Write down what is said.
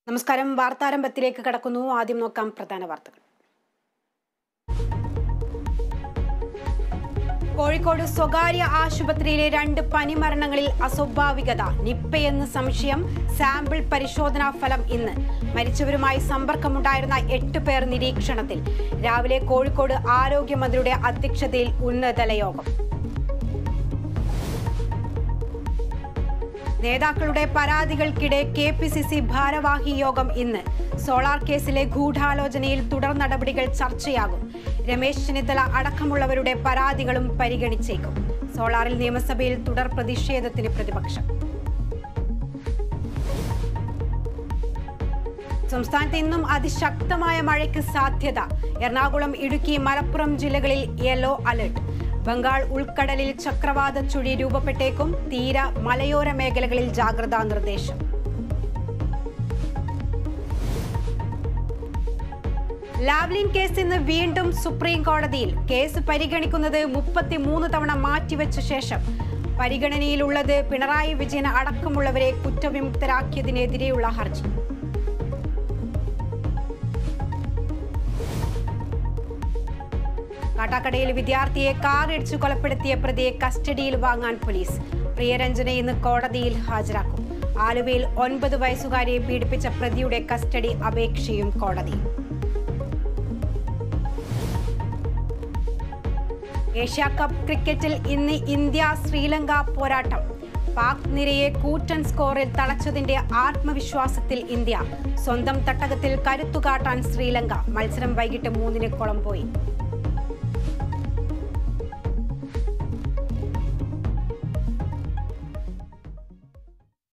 നമസ്കാരം വാർത്താരംഭത്തിലേക്ക് കടക്കുന്നു ആദ്യം നോക്കാം പ്രധാന വാർത്തകൾ കോഴിക്കോട് സ്വകാര്യ ആശുപത്രിയിലെ രണ്ട് പനിമരണങ്ങളിൽ അസ്വാഭാവികത നിപ്പയെന്ന് സംശയം സാമ്പിൾ പരിശോധനാ ഫലം ഇന്ന് മരിച്ചവരുമായി സമ്പർക്കമുണ്ടായിരുന്ന എട്ട് പേർ നിരീക്ഷണത്തിൽ രാവിലെ കോഴിക്കോട് ആരോഗ്യമന്ത്രിയുടെ അധ്യക്ഷതയിൽ ഉന്നതതല യോഗം നേതാക്കളുടെ പരാതികൾക്കിടെ കെ പി സി സി ഭാരവാഹി യോഗം ഇന്ന് സോളാർ കേസിലെ ഗൂഢാലോചനയിൽ തുടർ നടപടികൾ ചർച്ചയാകും രമേശ് ചെന്നിത്തല അടക്കമുള്ളവരുടെ പരാതികളും പരിഗണിച്ചേക്കും സോളാറിൽ നിയമസഭയിൽ തുടർ പ്രതിഷേധത്തിന് പ്രതിപക്ഷം സംസ്ഥാനത്ത് ഇന്നും അതിശക്തമായ മഴയ്ക്ക് സാധ്യത എറണാകുളം ഇടുക്കി മലപ്പുറം ജില്ലകളിൽ യെല്ലോ അലർട്ട് ബംഗാൾ ഉൾക്കടലിൽ ചക്രവാത ചുഴി രൂപപ്പെട്ടേക്കും തീര മലയോര മേഖലകളിൽ ജാഗ്രതാ നിർദ്ദേശം ലാവ്ലിൻ കേസ് ഇന്ന് വീണ്ടും സുപ്രീം കോടതിയിൽ കേസ് പരിഗണിക്കുന്നത് മുപ്പത്തിമൂന്ന് തവണ മാറ്റിവെച്ച ശേഷം പരിഗണനയിലുള്ളത് പിണറായി വിജയൻ അടക്കമുള്ളവരെ കുറ്റവിമുക്തരാക്കിയതിനെതിരെയുള്ള ഹർജി കാട്ടാക്കടയിൽ വിദ്യാർത്ഥിയെ കാർ ഇടിച്ചു കൊലപ്പെടുത്തിയ പ്രതിയെ കസ്റ്റഡിയിൽ വാങ്ങാൻ പോലീസ് പ്രിയരഞ്ജനെ ഇന്ന് കോടതിയിൽ ഹാജരാക്കും ആലുവയിൽ ഒൻപത് വയസ്സുകാരിയെ പീഡിപ്പിച്ച പ്രതിയുടെ കസ്റ്റഡി അപേക്ഷയും കോടതി ഏഷ്യ കപ്പ് ക്രിക്കറ്റിൽ ഇന്ന് ഇന്ത്യ ശ്രീലങ്ക പോരാട്ടം പാക് നിരയെ കൂറ്റൻ സ്കോറിൽ തളച്ചതിന്റെ ആത്മവിശ്വാസത്തിൽ ഇന്ത്യ സ്വന്തം തട്ടകത്തിൽ കരുത്തുകാട്ടാൻ ശ്രീലങ്ക മത്സരം വൈകിട്ട് മൂന്നിന് കൊളംബോയിൽ